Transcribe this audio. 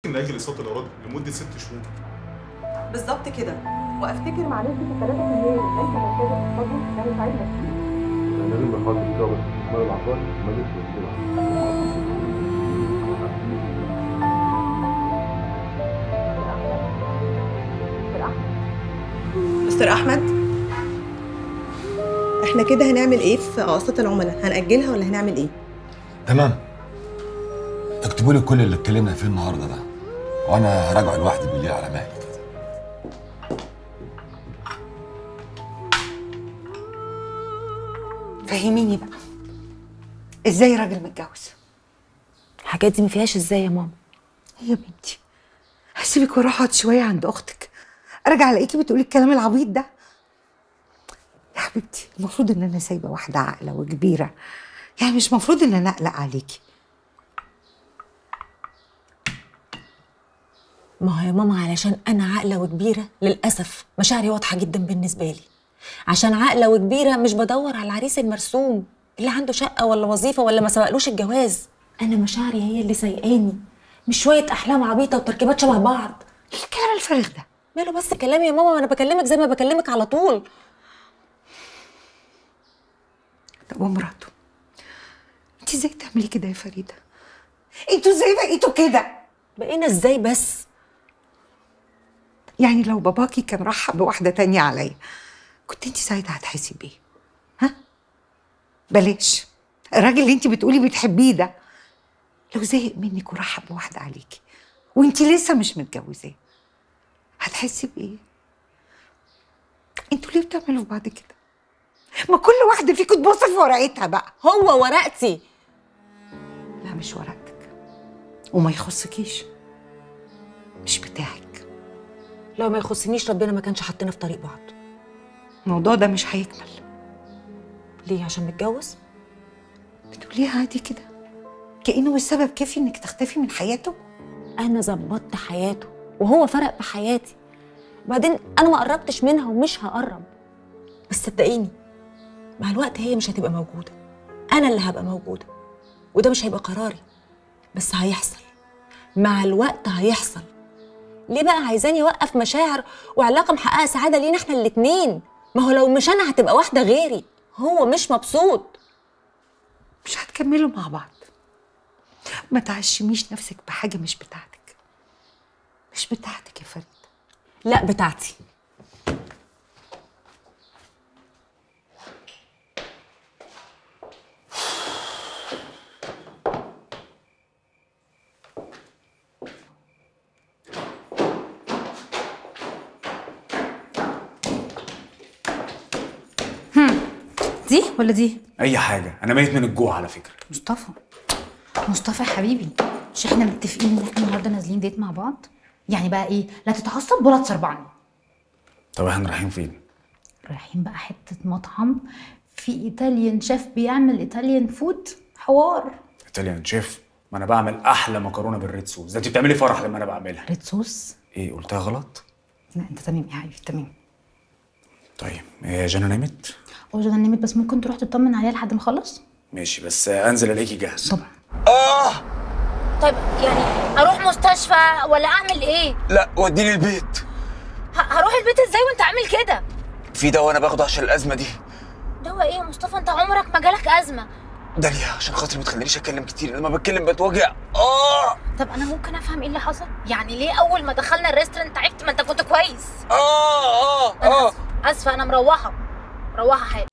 نأجل الصوت الإيراد لمدة ست شهور بالظبط كده وافتكر مع نسبه ال 3% اللي انت محتاجه تحفظه ده هيساعدنا كتير احنا لازم نحط شغل استثمار العقاري مجلس الوزراء مستر احمد احنا كده هنعمل ايه في اقساط العملاء هنأجلها ولا هنعمل ايه تمام اكتبوا لي كل اللي اتكلمنا فيه النهارده ده وانا هراجعه لوحدي بالليل على مهلي كده فهميني بقى ازاي راجل متجوز الحاجات دي ما فيهاش ازاي يا ماما يا بنتي هسيبك واروح اقعد شويه عند اختك ارجع الاقيكي بتقولي الكلام العبيط ده يا حبيبتي المفروض ان انا سايبه واحده عاقله وكبيره يعني مش المفروض ان انا اقلق عليكي ما هو يا ماما علشان انا عاقله وكبيره للاسف مشاعري واضحه جدا بالنسبه لي عشان عاقله وكبيره مش بدور على العريس المرسوم اللي عنده شقه ولا وظيفه ولا ما سبقلوش الجواز انا مشاعري هي اللي سايقاني مش شويه احلام عبيطه وتركيبات شبه بعض ايه الكلام الفارغ ده ماله بس كلامي يا ماما وانا بكلمك زي ما بكلمك على طول طب ومراته انت ازاي تعملي كده يا فريده انتوا ازاي بقيتوا كده بقينا ازاي بس يعني لو باباكي كان رحب بواحده تانية عليا كنت انت ساعتها هتحسي بيه ها بلاش الراجل اللي انت بتقولي بتحبيه ده لو زهق منك ورحب بواحده عليكي وانت لسه مش متجوزاه هتحسي بايه انتوا ليه بتعملوا في بعض كده ما كل واحده فيكم تبص في ورقتها بقى هو ورقتي لا مش ورقتك وما يخصكيش مش بتاعك لو ما يخصنيش ربنا ما كانش حطنا في طريق بعض الموضوع ده مش هيكمل ليه عشان متجوز بتقوليها عادي كده كأنه السبب كافي انك تختفي من حياته انا ظبطت حياته وهو فرق بحياتي وبعدين انا ما قربتش منها ومش هقرب بس صدقيني مع الوقت هي مش هتبقى موجوده انا اللي هبقى موجوده وده مش هيبقى قراري بس هيحصل مع الوقت هيحصل ليه بقى عايزاني اوقف مشاعر وعلاقه محققه سعاده لينا احنا الاتنين ما هو لو مش انا هتبقى واحده غيري هو مش مبسوط مش هتكملوا مع بعض ما تعشميش نفسك بحاجة مش بتاعتك مش بتاعتك يا فريدة لا بتاعتي دي ولا دي؟ اي حاجه انا ميت من الجوع على فكره مصطفى مصطفى يا حبيبي مش احنا متفقين ان احنا النهارده نازلين ديت مع بعض؟ يعني بقى ايه؟ لا تتعصب ولا تصربعني طب احنا رايحين فين رايحين بقى حته مطعم في ايطاليان شيف بيعمل ايطاليان فود حوار ايطاليان شيف ما انا بعمل احلى مكرونه بالريد صوص ده انت بتعملي فرح لما انا بعملها ريد صوص ايه قلتها غلط لا انت تمام يا حبيبي تمام طيب هي جانا نامت هو جانا نمت بس ممكن تروح تطمن عليها لحد ما اخلص ماشي بس انزل الاقيكي جاهز طبعا طيب يعني اروح مستشفى ولا اعمل ايه لا وديني البيت ه- هروح البيت ازاي وانت عامل كده في دواء انا باخده عشان الازمه دي دوا ايه يا مصطفى انت عمرك ما جالك ازمه داليا عشان خاطري ما تخلينيش اتكلم كتير لما بتكلم بتوجع اه طب انا ممكن افهم ايه اللي حصل يعني ليه اول ما دخلنا الريستورانت تعبت ما انت كنت كويس اه اه انا اه اسفه اسفه انا مروحه مروحه حالا